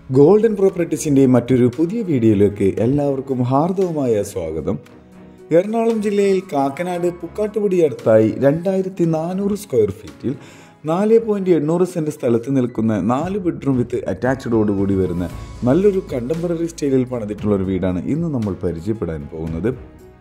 golden പ്രോപ്പർട്ടീസിൻ്റെ മറ്റൊരു പുതിയ വീഡിയോയിലേക്ക് എല്ലാവർക്കും ഹാർദവമായ സ്വാഗതം എറണാകുളം ജില്ലയിൽ കാക്കനാട് പുക്കാട്ടുപടി അടുത്തായി രണ്ടായിരത്തി നാനൂറ് സ്ക്വയർ ഫീറ്റിൽ നാല് പോയിൻറ്റ് എണ്ണൂറ് സെൻറ്റ് സ്ഥലത്ത് നിൽക്കുന്ന നാല് ബെഡ്റൂം വിത്ത് അറ്റാച്ച്ഡോടുകൂടി വരുന്ന നല്ലൊരു കണ്ടംപററി സ്റ്റൈലിൽ പണിതിട്ടുള്ള ഒരു വീടാണ് ഇന്ന് നമ്മൾ പരിചയപ്പെടാൻ പോകുന്നത്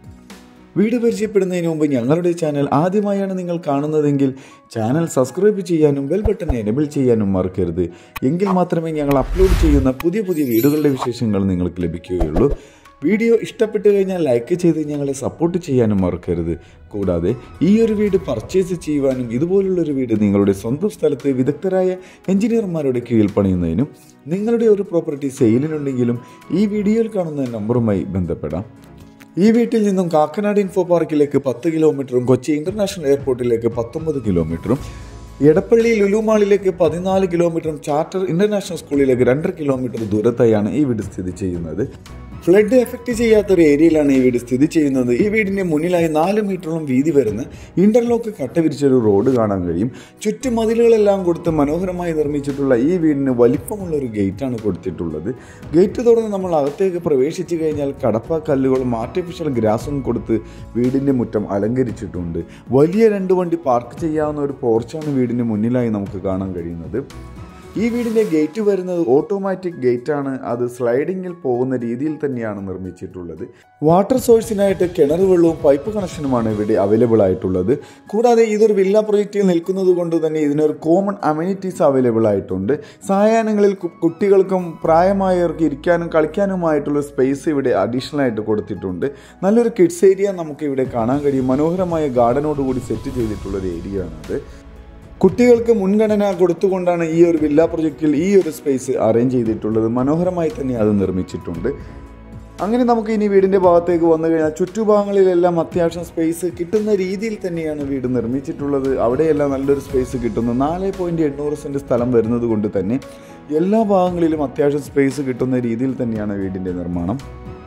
വീട് പരിചയപ്പെടുന്നതിന് മുമ്പ് ഞങ്ങളുടെ ചാനൽ ആദ്യമായാണ് നിങ്ങൾ കാണുന്നതെങ്കിൽ ചാനൽ സബ്സ്ക്രൈബ് ചെയ്യാനും ബെൽ ബട്ടൺ എനബിൾ ചെയ്യാനും മറക്കരുത് എങ്കിൽ മാത്രമേ ഞങ്ങൾ അപ്ലോഡ് ചെയ്യുന്ന പുതിയ പുതിയ വീടുകളുടെ വിശേഷങ്ങൾ നിങ്ങൾക്ക് ലഭിക്കുകയുള്ളൂ വീഡിയോ ഇഷ്ടപ്പെട്ടു കഴിഞ്ഞാൽ ലൈക്ക് ചെയ്ത് ഞങ്ങളെ സപ്പോർട്ട് ചെയ്യാനും മറക്കരുത് കൂടാതെ ഈ ഒരു വീട് പർച്ചേസ് ചെയ്യുവാനും ഇതുപോലുള്ളൊരു വീട് നിങ്ങളുടെ സ്വന്തം സ്ഥലത്ത് വിദഗ്ധരായ എഞ്ചിനീയർമാരുടെ കീഴിൽ പണിയുന്നതിനും നിങ്ങളുടെ ഒരു പ്രോപ്പർട്ടി സെയിലിനുണ്ടെങ്കിലും ഈ വീഡിയോയിൽ കാണുന്ന നമ്പറുമായി ബന്ധപ്പെടാം ഈ വീട്ടിൽ നിന്നും കാക്കനാട് ഇൻഫോ പാർക്കിലേക്ക് പത്ത് കിലോമീറ്ററും കൊച്ചി ഇന്റർനാഷണൽ എയർപോർട്ടിലേക്ക് പത്തൊമ്പത് കിലോമീറ്ററും എടപ്പള്ളി ലുലുമാളിലേക്ക് പതിനാല് കിലോമീറ്ററും ചാർട്ടർ ഇന്റർനാഷണൽ സ്കൂളിലേക്ക് രണ്ടര കിലോമീറ്റർ ദൂരത്തായാണ് ഈ വീട് സ്ഥിതി ചെയ്യുന്നത് ഫ്ലഡ് എഫക്റ്റ് ചെയ്യാത്ത ഒരു ഏരിയയിലാണ് ഈ വീട് സ്ഥിതി ചെയ്യുന്നത് ഈ വീടിന്റെ മുന്നിലായി നാല് മീറ്ററോളം വീതി വരുന്ന ഇന്റർലോക്ക് കട്ട വിരിച്ചൊരു റോഡ് കാണാൻ കഴിയും ചുറ്റുമതിലുകളെല്ലാം കൊടുത്ത് മനോഹരമായി നിർമ്മിച്ചിട്ടുള്ള ഈ വീടിന് വലിപ്പമുള്ള ഒരു ഗേറ്റാണ് കൊടുത്തിട്ടുള്ളത് ഗേറ്റ് തുറന്ന് നമ്മൾ അകത്തേക്ക് പ്രവേശിച്ചു കഴിഞ്ഞാൽ കടപ്പ കല്ലുകളും ആർട്ടിഫിഷ്യൽ ഗ്രാസും കൊടുത്ത് വീടിന്റെ മുറ്റം അലങ്കരിച്ചിട്ടുണ്ട് വലിയ രണ്ട് വണ്ടി പാർക്ക് ചെയ്യാവുന്ന ഒരു പോർച്ചാണ് വീടിന് മുന്നിലായി നമുക്ക് കാണാൻ കഴിയുന്നത് ഈ വീടിൻ്റെ ഗേറ്റ് വരുന്നത് ഓട്ടോമാറ്റിക് ഗേറ്റ് ആണ് അത് സ്ലൈഡിങ്ങിൽ പോകുന്ന രീതിയിൽ തന്നെയാണ് നിർമ്മിച്ചിട്ടുള്ളത് വാട്ടർ സോഴ്സിനായിട്ട് കിണർ വെള്ളവും പൈപ്പ് കണക്ഷനുമാണ് ഇവിടെ അവൈലബിൾ ആയിട്ടുള്ളത് കൂടാതെ ഇതൊരു വില്ല പ്രൊജക്റ്റിൽ നിൽക്കുന്നത് കൊണ്ട് തന്നെ ഇതിനൊരു കോമൺ അമ്യൂണിറ്റീസ് അവൈലബിൾ ആയിട്ടുണ്ട് സായാഹ്നങ്ങളിൽ കു- കുട്ടികൾക്കും പ്രായമായവർക്ക് ഇരിക്കാനും കളിക്കാനുമായിട്ടുള്ള സ്പേസ് ഇവിടെ അഡീഷണൽ ആയിട്ട് കൊടുത്തിട്ടുണ്ട് നല്ലൊരു കിഡ്സ് ഏരിയ നമുക്ക് ഇവിടെ കാണാൻ കഴിയും മനോഹരമായ ഗാർഡനോട് കൂടി സെറ്റ് ചെയ്തിട്ടുള്ള ഒരു ഏരിയ ആണത് കുട്ടികൾക്ക് മുൻഗണന കൊടുത്തുകൊണ്ടാണ് ഈ ഒരു വില്ല പ്രൊജക്റ്റിൽ ഈ ഒരു സ്പേസ് അറേഞ്ച് ചെയ്തിട്ടുള്ളത് മനോഹരമായി തന്നെ അത് നിർമ്മിച്ചിട്ടുണ്ട് അങ്ങനെ നമുക്ക് ഇനി വീടിൻ്റെ ഭാഗത്തേക്ക് വന്നു കഴിഞ്ഞാൽ ചുറ്റുഭാഗങ്ങളിലെല്ലാം അത്യാവശ്യം സ്പേസ് കിട്ടുന്ന രീതിയിൽ തന്നെയാണ് വീട് നിർമ്മിച്ചിട്ടുള്ളത് അവിടെയെല്ലാം നല്ലൊരു സ്പേസ് കിട്ടുന്നു നാല് പോയിൻറ്റ് എണ്ണൂറ് സെൻറ്റ് സ്ഥലം വരുന്നത് കൊണ്ട് തന്നെ എല്ലാ ഭാഗങ്ങളിലും അത്യാവശ്യം സ്പേസ് കിട്ടുന്ന രീതിയിൽ തന്നെയാണ് വീടിൻ്റെ നിർമ്മാണം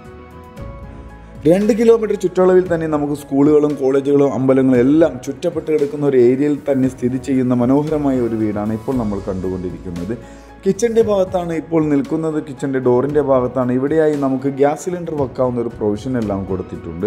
രണ്ട് കിലോമീറ്റർ ചുറ്റളവിൽ തന്നെ നമുക്ക് സ്കൂളുകളും കോളേജുകളും അമ്പലങ്ങളും എല്ലാം ചുറ്റപ്പെട്ട് കിടക്കുന്ന ഒരു ഏരിയയിൽ തന്നെ സ്ഥിതി ചെയ്യുന്ന മനോഹരമായ ഒരു വീടാണ് ഇപ്പോൾ നമ്മൾ കണ്ടുകൊണ്ടിരിക്കുന്നത് കിച്ചൻ്റെ ഭാഗത്താണ് ഇപ്പോൾ നിൽക്കുന്നത് കിച്ചൻ്റെ ഡോറിൻ്റെ ഭാഗത്താണ് ഇവിടെയായി നമുക്ക് ഗ്യാസ് സിലിണ്ടർ വെക്കാവുന്ന ഒരു പ്രൊവിഷൻ എല്ലാം കൊടുത്തിട്ടുണ്ട്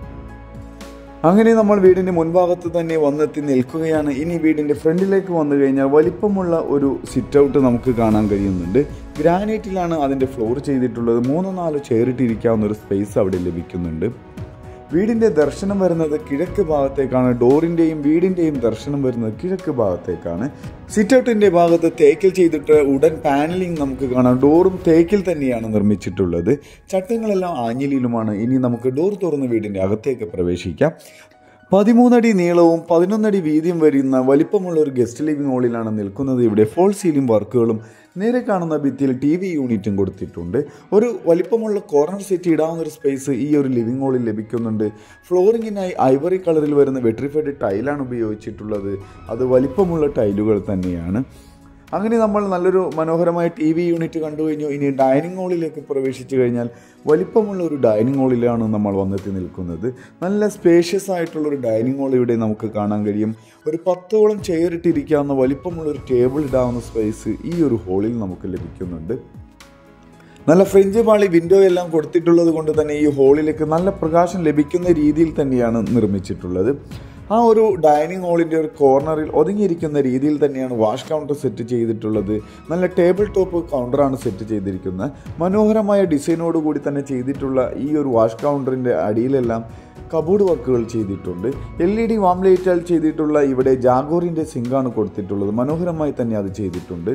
അങ്ങനെ നമ്മൾ വീടിന്റെ മുൻഭാഗത്ത് തന്നെ വന്നെത്തി നിൽക്കുകയാണ് ഇനി വീടിന്റെ ഫ്രണ്ടിലേക്ക് വന്നു കഴിഞ്ഞാൽ വലിപ്പമുള്ള ഒരു സിറ്റ് ഔട്ട് നമുക്ക് കാണാൻ കഴിയുന്നുണ്ട് ഗ്രാനൈറ്റിലാണ് അതിന്റെ ഫ്ലോർ ചെയ്തിട്ടുള്ളത് മൂന്നോ നാലോ ചെയറിട്ടിരിക്കാവുന്ന ഒരു സ്പേസ് അവിടെ ലഭിക്കുന്നുണ്ട് വീടിന്റെ ദർശനം വരുന്നത് കിഴക്ക് ഭാഗത്തേക്കാണ് ഡോറിന്റെയും വീടിന്റെയും ദർശനം വരുന്നത് കിഴക്ക് ഭാഗത്തേക്കാണ് സിറ്റ് ഔട്ടിന്റെ ഭാഗത്ത് തേക്കിൽ ചെയ്തിട്ട് ഉടൻ പാനലിംഗ് നമുക്ക് കാണാം ഡോറും തേക്കിൽ തന്നെയാണ് നിർമ്മിച്ചിട്ടുള്ളത് ചട്ടങ്ങളെല്ലാം ആഞ്ഞിലിയിലുമാണ് ഇനി നമുക്ക് ഡോർ തുറന്ന് വീടിന്റെ അകത്തേക്ക് പ്രവേശിക്കാം പതിമൂന്നടി നീളവും പതിനൊന്നടി വീതിയും വരുന്ന വലിപ്പമുള്ള ഒരു ഗസ്റ്റ് ലിവിംഗ് ഹാളിലാണ് നിൽക്കുന്നത് ഇവിടെ ഫോൾ സീലിംഗ് വർക്കുകളും നേരെ കാണുന്ന ഭിത്തിയിൽ ടി വി യൂണിറ്റും കൊടുത്തിട്ടുണ്ട് ഒരു വലിപ്പമുള്ള കോർണർ സെറ്റ് ഇടാവുന്ന ഒരു സ്പേസ് ഈ ഒരു ലിവിംഗ് ഹാളിൽ ലഭിക്കുന്നുണ്ട് ഫ്ലോറിങ്ങിനായി ഐവറി കളറിൽ വരുന്ന വെട്രിഫൈഡ് ടൈലാണ് ഉപയോഗിച്ചിട്ടുള്ളത് അത് വലിപ്പമുള്ള ടൈലുകൾ തന്നെയാണ് അങ്ങനെ നമ്മൾ നല്ലൊരു മനോഹരമായ ടി വി യൂണിറ്റ് കണ്ടു കഴിഞ്ഞു ഇനി ഡൈനിങ് ഹാളിലേക്ക് പ്രവേശിച്ചു കഴിഞ്ഞാൽ വലിപ്പമുള്ള ഒരു ഡൈനിങ് ഹാളിലാണ് നമ്മൾ വന്നെത്തി നിൽക്കുന്നത് നല്ല സ്പേഷ്യസ് ആയിട്ടുള്ള ഒരു ഡൈനിങ് ഹാൾ ഇവിടെ നമുക്ക് കാണാൻ കഴിയും ഒരു പത്തോളം ചെയർ ഇട്ടിരിക്കാവുന്ന വലിപ്പമുള്ള ഒരു ടേബിൾ ഇടാവുന്ന സ്പേസ് ഈ ഒരു ഹാളിൽ നമുക്ക് ലഭിക്കുന്നുണ്ട് നല്ല ഫ്രഞ്ച് പാളി വിൻഡോ എല്ലാം കൊടുത്തിട്ടുള്ളത് കൊണ്ട് തന്നെ ഈ ഹാളിലേക്ക് നല്ല പ്രകാശം ലഭിക്കുന്ന രീതിയിൽ തന്നെയാണ് നിർമ്മിച്ചിട്ടുള്ളത് ആ ഒരു ഡൈനിങ് ഹാളിൻ്റെ ഒരു കോർണറിൽ ഒതുങ്ങിയിരിക്കുന്ന രീതിയിൽ തന്നെയാണ് വാഷ് കൗണ്ടർ സെറ്റ് ചെയ്തിട്ടുള്ളത് നല്ല ടേബിൾ ടോപ്പ് കൗണ്ടറാണ് സെറ്റ് ചെയ്തിരിക്കുന്നത് മനോഹരമായ ഡിസൈനോട് കൂടി തന്നെ ചെയ്തിട്ടുള്ള ഈ ഒരു വാഷ് കൗണ്ടറിൻ്റെ അടിയിലെല്ലാം കബോർഡ് വർക്കുകൾ ചെയ്തിട്ടുണ്ട് എൽ ഇ ഡി വാം ലൈറ്റാൽ ചെയ്തിട്ടുള്ള ഇവിടെ ജാഗോറിൻ്റെ സിങ്കാണ് കൊടുത്തിട്ടുള്ളത് മനോഹരമായി തന്നെ അത് ചെയ്തിട്ടുണ്ട്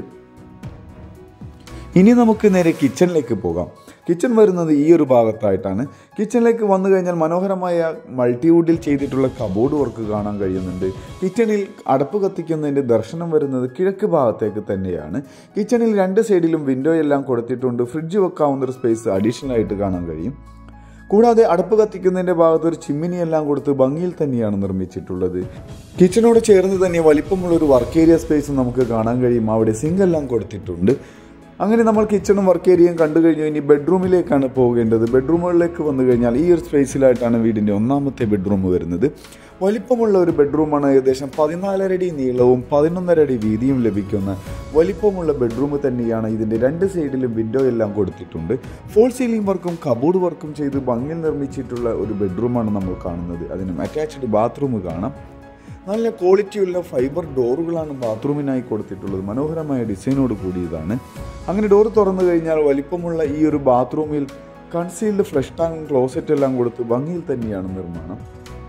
ഇനി നമുക്ക് നേരെ കിച്ചണിലേക്ക് പോകാം കിച്ചൺ വരുന്നത് ഈ ഒരു ഭാഗത്തായിട്ടാണ് കിച്ചണിലേക്ക് വന്നു കഴിഞ്ഞാൽ മനോഹരമായ മൾട്ടിവുഡിൽ ചെയ്തിട്ടുള്ള കബോർഡ് വർക്ക് കാണാൻ കഴിയുന്നുണ്ട് കിച്ചണിൽ അടപ്പ് കത്തിക്കുന്നതിൻ്റെ ദർശനം വരുന്നത് കിഴക്ക് ഭാഗത്തേക്ക് തന്നെയാണ് കിച്ചണിൽ രണ്ട് സൈഡിലും വിൻഡോ എല്ലാം കൊടുത്തിട്ടുണ്ട് ഫ്രിഡ്ജ് വെക്കാവുന്ന ഒരു സ്പേസ് അഡീഷണൽ ആയിട്ട് കാണാൻ കഴിയും കൂടാതെ അടുപ്പ് കത്തിക്കുന്നതിന്റെ ഭാഗത്ത് ഒരു ചിമ്മിനി എല്ലാം കൊടുത്ത് ഭംഗിയിൽ തന്നെയാണ് നിർമ്മിച്ചിട്ടുള്ളത് കിച്ചണോട് ചേർന്ന് തന്നെ വലിപ്പമുള്ള ഒരു വർക്ക് ഏരിയ സ്പേസ് നമുക്ക് കാണാൻ കഴിയും അവിടെ സിങ്ക് എല്ലാം കൊടുത്തിട്ടുണ്ട് അങ്ങനെ നമ്മൾ കിച്ചണും വർക്ക് ഏരിയയും കണ്ടു കഴിഞ്ഞു ഇനി ബെഡ്റൂമിലേക്കാണ് പോകേണ്ടത് ബെഡ്റൂമുകളിലേക്ക് വന്നു കഴിഞ്ഞാൽ ഈ ഒരു സ്പേസിലായിട്ടാണ് വീടിൻ്റെ ഒന്നാമത്തെ ബെഡ്റൂം വരുന്നത് വലിപ്പമുള്ള ഒരു ബെഡ്റൂമാണ് ഏകദേശം പതിനാലര അടി നീളവും പതിനൊന്നര അടി വീതിയും ലഭിക്കുന്ന വലിപ്പമുള്ള ബെഡ്റൂം തന്നെയാണ് ഇതിൻ്റെ രണ്ട് സൈഡിലും വിൻഡോ എല്ലാം കൊടുത്തിട്ടുണ്ട് ഫോൾ സീലിംഗ് വർക്കും കബോർഡ് വർക്കും ചെയ്ത് ഭംഗിയിൽ നിർമ്മിച്ചിട്ടുള്ള ഒരു ബെഡ്റൂമാണ് നമ്മൾ കാണുന്നത് അതിനും അറ്റാച്ച്ഡ് ബാത്റൂം കാണാം നല്ല ക്വാളിറ്റിയുള്ള ഫൈബർ ഡോറുകളാണ് ബാത്റൂമിനായി കൊടുത്തിട്ടുള്ളത് മനോഹരമായ ഡിസൈനോട് കൂടിയതാണ് അങ്ങനെ ഡോർ തുറന്നു കഴിഞ്ഞാൽ വലിപ്പമുള്ള ഈ ഒരു ബാത്റൂമിൽ കൺസീൽഡ് ഫ്ലഷ് ടാങ്കും ക്ലോസറ്റ് എല്ലാം കൊടുത്ത് ഭംഗിയിൽ തന്നെയാണ് നിർമ്മാണം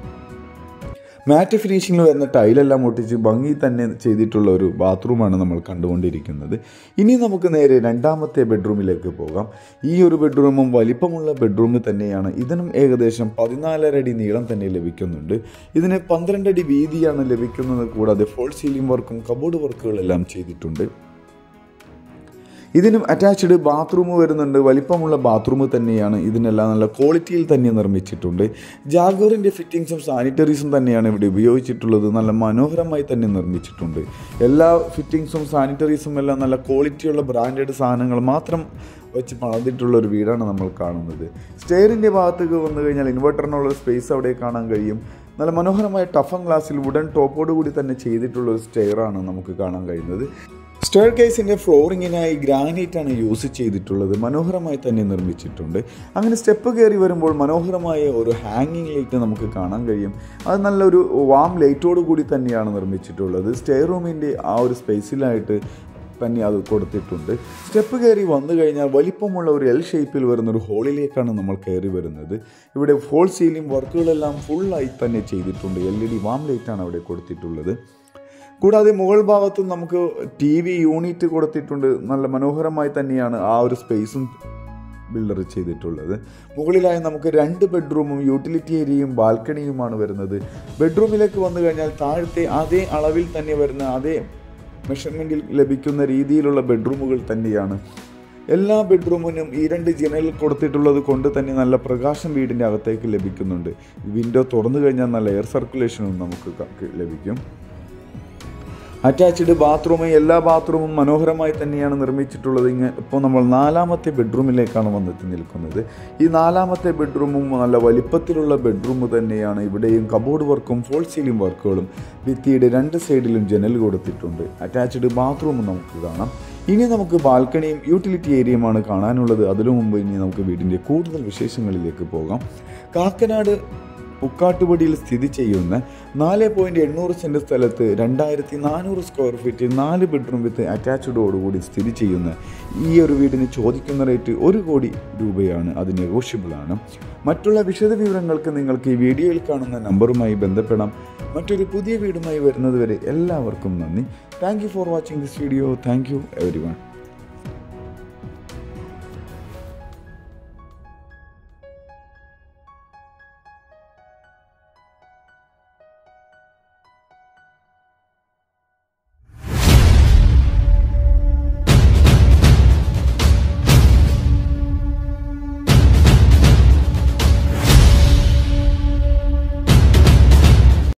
മാറ്റ് ഫിനിഷിങ്ങിൽ വരുന്ന ടൈലെല്ലാം ഒട്ടിച്ച് ഭംഗി തന്നെ ചെയ്തിട്ടുള്ള ഒരു ബാത്റൂമാണ് നമ്മൾ കണ്ടുകൊണ്ടിരിക്കുന്നത് ഇനി നമുക്ക് നേരെ രണ്ടാമത്തെ ബെഡ്റൂമിലേക്ക് പോകാം ഈ ഒരു ബെഡ്റൂമും വലിപ്പമുള്ള ബെഡ്റൂം തന്നെയാണ് ഇതിനും ഏകദേശം പതിനാലര അടി നീളം തന്നെ ലഭിക്കുന്നുണ്ട് ഇതിന് പന്ത്രണ്ട് അടി വീതിയാണ് ലഭിക്കുന്നത് കൂടാതെ ഫോൾ സീലിംഗ് വർക്കും കബോർഡ് വർക്കുകളെല്ലാം ചെയ്തിട്ടുണ്ട് ഇതിനും അറ്റാച്ച്ഡ് ബാത്റൂം വരുന്നുണ്ട് വലിപ്പമുള്ള ബാത്റൂം തന്നെയാണ് ഇതിനെല്ലാം നല്ല ക്വാളിറ്റിയിൽ തന്നെ നിർമ്മിച്ചിട്ടുണ്ട് ജാഗോറിൻ്റെ ഫിറ്റിങ്സും സാനിറ്ററീസും തന്നെയാണ് ഇവിടെ ഉപയോഗിച്ചിട്ടുള്ളത് നല്ല മനോഹരമായി തന്നെ നിർമ്മിച്ചിട്ടുണ്ട് എല്ലാ ഫിറ്റിങ്സും സാനിറ്ററീസും എല്ലാം നല്ല ക്വാളിറ്റിയുള്ള ബ്രാൻഡഡ് സാധനങ്ങൾ മാത്രം വെച്ച് പണിതിട്ടുള്ള ഒരു വീടാണ് നമ്മൾ കാണുന്നത് സ്റ്റെയറിൻ്റെ ഭാഗത്തേക്ക് വന്നു കഴിഞ്ഞാൽ ഇൻവെർട്ടറിനുള്ള സ്പേസ് അവിടെ കാണാൻ കഴിയും നല്ല മനോഹരമായ ടഫൻ ഗ്ലാസ്സിൽ വുഡൻ ടോപ്പോട് കൂടി തന്നെ ചെയ്തിട്ടുള്ള ഒരു സ്റ്റെയറാണ് നമുക്ക് കാണാൻ കഴിയുന്നത് സ്റ്റെയർ കേസിൻ്റെ ഫ്ലോറിങ്ങിനായി ഗ്രാനൈറ്റ് ആണ് യൂസ് ചെയ്തിട്ടുള്ളത് മനോഹരമായി തന്നെ നിർമ്മിച്ചിട്ടുണ്ട് അങ്ങനെ സ്റ്റെപ്പ് കയറി വരുമ്പോൾ മനോഹരമായ ഒരു ഹാങ്ങിങ് ലൈറ്റ് നമുക്ക് കാണാൻ കഴിയും അത് നല്ലൊരു വാം ലൈറ്റോട് കൂടി തന്നെയാണ് നിർമ്മിച്ചിട്ടുള്ളത് സ്റ്റെയർ റൂമിൻ്റെ ആ ഒരു സ്പേസിലായിട്ട് തന്നെ അത് കൊടുത്തിട്ടുണ്ട് സ്റ്റെപ്പ് കയറി വന്നു കഴിഞ്ഞാൽ വലിപ്പമുള്ള ഒരു എൽ ഷേപ്പിൽ വരുന്ന ഒരു ഹോളിലേക്കാണ് നമ്മൾ കയറി വരുന്നത് ഇവിടെ ഫോൾ സീലിംഗ് വർക്കുകളെല്ലാം ഫുള്ളായി തന്നെ ചെയ്തിട്ടുണ്ട് എൽ ഇ ഡി വാം ലൈറ്റാണ് അവിടെ കൊടുത്തിട്ടുള്ളത് കൂടാതെ മുകൾ ഭാഗത്തും നമുക്ക് ടി വി യൂണിറ്റ് കൊടുത്തിട്ടുണ്ട് നല്ല മനോഹരമായി തന്നെയാണ് ആ ഒരു സ്പേസും ബിൽഡർ ചെയ്തിട്ടുള്ളത് മുകളിലായി നമുക്ക് രണ്ട് ബെഡ്റൂമും യൂട്ടിലിറ്റി ഏരിയയും ബാൽക്കണിയുമാണ് വരുന്നത് ബെഡ്റൂമിലേക്ക് വന്നു കഴിഞ്ഞാൽ താഴത്തെ അതേ അളവിൽ തന്നെ വരുന്ന അതേ മെഷർമെൻറ്റിൽ ലഭിക്കുന്ന രീതിയിലുള്ള ബെഡ്റൂമുകൾ തന്നെയാണ് എല്ലാ ബെഡ്റൂമിനും ഈ രണ്ട് ജനൽ കൊടുത്തിട്ടുള്ളത് കൊണ്ട് തന്നെ നല്ല പ്രകാശം വീടിൻ്റെ അകത്തേക്ക് ലഭിക്കുന്നുണ്ട് വിൻഡോ തുറന്നു കഴിഞ്ഞാൽ നല്ല എയർ സർക്കുലേഷനും നമുക്ക് ക- ലഭിക്കും അറ്റാച്ച്ഡ് ബാത്റൂം എല്ലാ ബാത്റൂമും മനോഹരമായി തന്നെയാണ് നിർമ്മിച്ചിട്ടുള്ളത് ഇങ്ങനെ ഇപ്പോൾ നമ്മൾ നാലാമത്തെ ബെഡ്റൂമിലേക്കാണ് വന്നെത്തി നിൽക്കുന്നത് ഈ നാലാമത്തെ ബെഡ്റൂമും നല്ല വലിപ്പത്തിലുള്ള ബെഡ്റൂം തന്നെയാണ് ഇവിടെയും കബോർഡ് വർക്കും ഫോൾ സീലിംഗ് വർക്കുകളും ഭിത്തിയുടെ രണ്ട് സൈഡിലും ജനൽ കൊടുത്തിട്ടുണ്ട് അറ്റാച്ച്ഡ് ബാത്റൂമും നമുക്ക് കാണാം ഇനി നമുക്ക് ബാൽക്കണിയും യൂട്ടിലിറ്റി ഏരിയയുമാണ് കാണാനുള്ളത് അതിനു മുമ്പ് ഇനി നമുക്ക് വീടിൻ്റെ കൂടുതൽ വിശേഷങ്ങളിലേക്ക് പോകാം കാക്കനാട് പുക്കാട്ടുപടിയിൽ സ്ഥിതി ചെയ്യുന്ന നാല് പോയിൻറ്റ് എണ്ണൂറ് സെൻറ്റ് സ്ഥലത്ത് രണ്ടായിരത്തി നാനൂറ് സ്ക്വയർ ഫീറ്റ് നാല് ബെഡ്റൂം വിത്ത് അറ്റാച്ച്ഡോടുകൂടി സ്ഥിതി ചെയ്യുന്ന ഈ ഒരു വീടിന് ചോദിക്കുന്ന റേറ്റ് ഒരു കോടി രൂപയാണ് അത് നെഗോഷ്യബിൾ ആണ് മറ്റുള്ള വിശദ വിവരങ്ങൾക്ക് നിങ്ങൾക്ക് ഈ വീഡിയോയിൽ കാണുന്ന നമ്പറുമായി ബന്ധപ്പെടാം മറ്റൊരു പുതിയ വീടുമായി വരുന്നതുവരെ എല്ലാവർക്കും നന്ദി thank you for watching this video thank you every one